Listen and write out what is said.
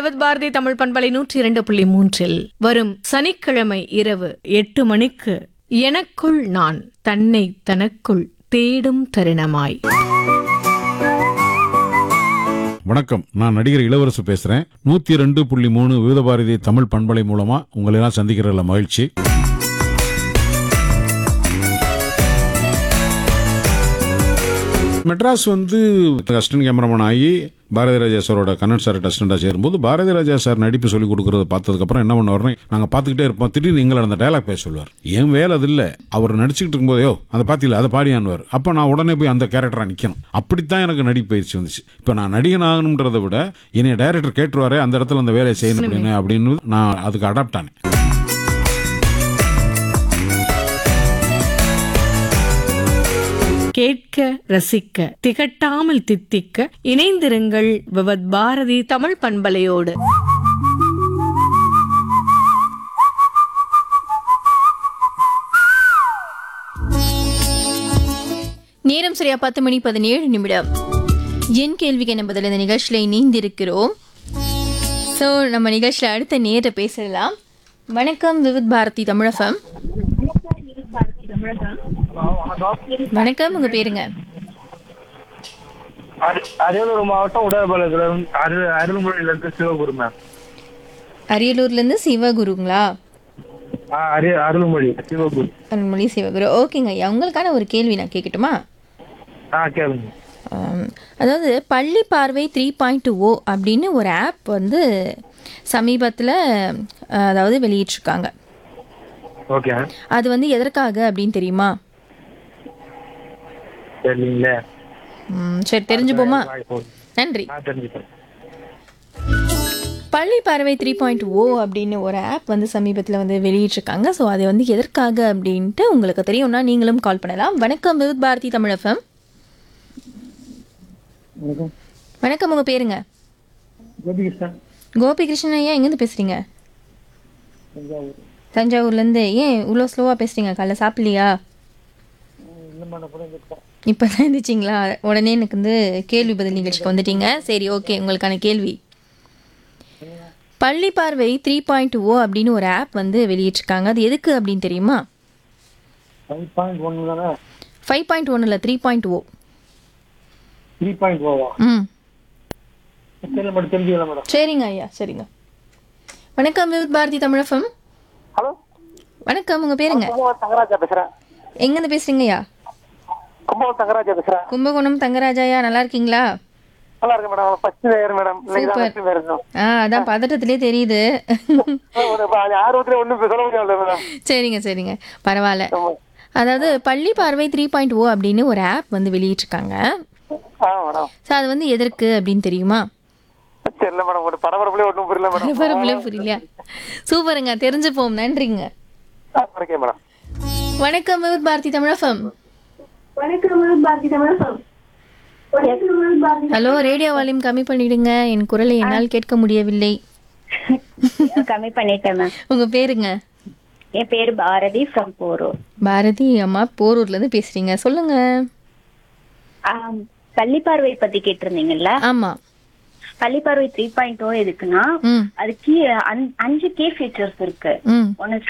விவத் பாரதி தமிழ் பண்பலை நூற்றி இரண்டு புள்ளி மூன்றில் வரும் சனிக்கிழமை இரவு எட்டு மணிக்கு எனக்குள் நான் தன்னை தனக்குள் தேடும் தருணமாய் வணக்கம் நான் நடிகர் இளவரசு பேசுறேன் நூத்தி ரெண்டு புள்ளி மூணு விவித பாரதி தமிழ் பண்பலை மூலமா உங்களை எல்லாம் சந்திக்கிறதுல மகிழ்ச்சி மெட்ராஸ் வந்து அசிஸ்டன்ட் கேமராமேன் ஆகி பாரதி ராஜா சாரோட கண்ணன் சார் அசிஸ்டண்டாக சேரும்போது பாரதி ராஜா சார் நடிப்பு சொல்லி கொடுக்கறத பார்த்ததுக்கப்புறம் என்ன பண்ணுவார்னு நாங்கள் பார்த்துக்கிட்டே இருப்போம் திடீர்னு எங்களை அந்த டைலாக் பேச சொல்லுவார் என் வேலை அது இல்லை அவர் நடிச்சுக்கிட்டு இருக்கும்போதே "யோ, அதை பார்த்தீங்களா அதை பாடியான்வார் அப்போ நான் உடனே போய் அந்த கேரக்டராக நிற்கணும் அப்படித்தான் எனக்கு நடிப்பு பயிற்சி வந்துச்சு இப்போ நான் நடிகன் ஆகணுன்றதை விட என்னை டைரக்டர் கேட்டுருவாரே அந்த இடத்துல அந்த வேலையை செய்யணும் அப்படின்னு அப்படின்னு நான் அதுக்கு அடாப்ட் ஆனேன் கேட்க ரசிக்க திகட்டாமல் தித்திக்க இணைந்திருங்கள் விவத் பாரதி தமிழ் பண்பலையோடு நேரம் சரியா பத்து மணி பதினேழு நிமிடம் என் கேள்விக்கு என்ன பதில் இந்த நிகழ்ச்சியில் இணைந்திருக்கிறோம் ஸோ நம்ம நிகழ்ச்சியில் அடுத்த நேர பேசலாம் வணக்கம் விவித் பாரதி தமிழகம் வணக்கம் உங்க பேருங்க அரி- அரியலூர் மாவட்டம் உடற்பாளையத்துல அரு அருள்மொழியில இருந்து சிவகுரு மேம் அரியலூர்ல இருந்து சிவகுருங்களா ஆ, அரி அருள்மொழி சிவகுரு அருள்மொழி சிவகுரு ஓகேங்க ஐயா உங்களுக்கான ஒரு கேள்வி நான் கேட்கட்டுமா ஆ கேளுங்க ஆம், அதாவது பள்ளி பார்வை த்ரீ பாயிண்ட் ஓ அப்படின்னு ஒரு ஆப் வந்து சமீபத்தில் அதாவது வெளியிட்டிருக்காங்க ஓகே அது வந்து எதற்காக அப்படின்னு தெரியுமா சரிங்களே ம், சரி தெரிஞ்சுப்போமா நன்றி நான் தெரிஞ்சுக்கிறேன் பள்ளி பறவை த்ரீ பாயிண்ட் ஓ அப்படின்னு ஒரு ஆப் வந்து சமீபத்தில் வந்து வெளியிட்டிருக்காங்க ஸோ அது வந்து எதற்காக அப்படின்ட்டு உங்களுக்கு தெரியும்னா நீங்களும் கால் பண்ணலாம் வணக்கம் விவித் பாரதி தமிழ் எஃப்எம் வணக்கம் உங்கள் பேருங்க கோபிகிருஷ்ணன் கோபிகிருஷ்ணன் ஐயா எங்கேருந்து பேசுகிறீங்க தஞ்சாவூர்லேருந்து ஏன் இவ்வளோ ஸ்லோவாக பேசுகிறீங்க காலைல சாப்பிட்லையா இப்போ தான் இருந்துச்சிங்களா உடனே எனக்கு வந்து கேள்வி பதில் நிகழ்ச்சிக்கு வந்துட்டீங்க சரி ஓகே உங்களுக்கான கேள்வி பள்ளி பார்வை த்ரீ பாயிண்ட் ஓ அப்படின்னு ஒரு ஆப் வந்து வெளியிட்டிருக்காங்க அது எதுக்கு அப்படின்னு தெரியுமா ஃபைவ் பாயிண்ட் ஒன்று தானே ஃபைவ் பாயிண்ட் ஒன் இல்லை three point O three point ஓவா ம் தெரியல மேடம் தெரிஞ்சுக்கல மேடம் சரிங்க ஐயா சரிங்க வணக்கம் விவித் பாரதி தமிழகம் ஹலோ வணக்கம் உங்கள் பேருங்க கும்பகோணம் தங்கராஜா பேசுறேன் எங்கேருந்து பேசுகிறீங்க ஐயா கும்பகோணம் தங்கராஜா பேசுறேன் கும்பகோணம் தங்கராஜாயா நல்லா இருக்கீங்களா நல்லா இருக்கு மேடம் ஃபர்ஸ்ட் வேறு மேடம் இன்னைக்கு தான் Super. ஃபர்ஸ்ட் வேறு மேடம் ஆ அதான் பதட்டத்திலே தெரியுது ஆர்வத்துல ஒன்றும் சொல்ல முடியாது மேடம் சரிங்க சரிங்க பரவாயில்ல அதாவது பள்ளி பார்வை த்ரீ பாயிண்ட் ஓ அப்படின்னு ஒரு ஆப் வந்து வெளியிட்டிருக்காங்க ஆ மேடம் ஸோ அது வந்து எதற்கு அப்படின்னு தெரியுமா தெரியல மேடம் ஒரு பரபரப்புலேயே ஒன்றும் புரியல மேடம் பரபரப்புல புரியலையா சூப்பருங்க தெரிஞ்சுப்போம் நன்றிங்க ஓகே மேடம் வணக்கம் விவித் பாரதி தமிழகம் ஹலோ ரேடியோ வால்யூம் கம்மி பண்ணிடுங்க என் குரலை என்னால் கேட்க முடியவில்லை கம்மி பண்ணிட்டேன் மேம் உங்க பேருங்க என் பேரு பாரதி ஃப்ரம் போரூர் பாரதி அம்மா போரூர்ல இருந்து பேசுறீங்க சொல்லுங்க ஆம், பள்ளிப்பார்வை பத்தி கேட்டிருந்தீங்கல்ல ஆமா பள்ளிப்பார்வை த்ரீ பாயிண்ட் ஓ எதுக்குன்னா ம் அதுக்கு அஞ்- அஞ்சு கே ஃபீச்சர்ஸ் இருக்கு ம் ஒன்னு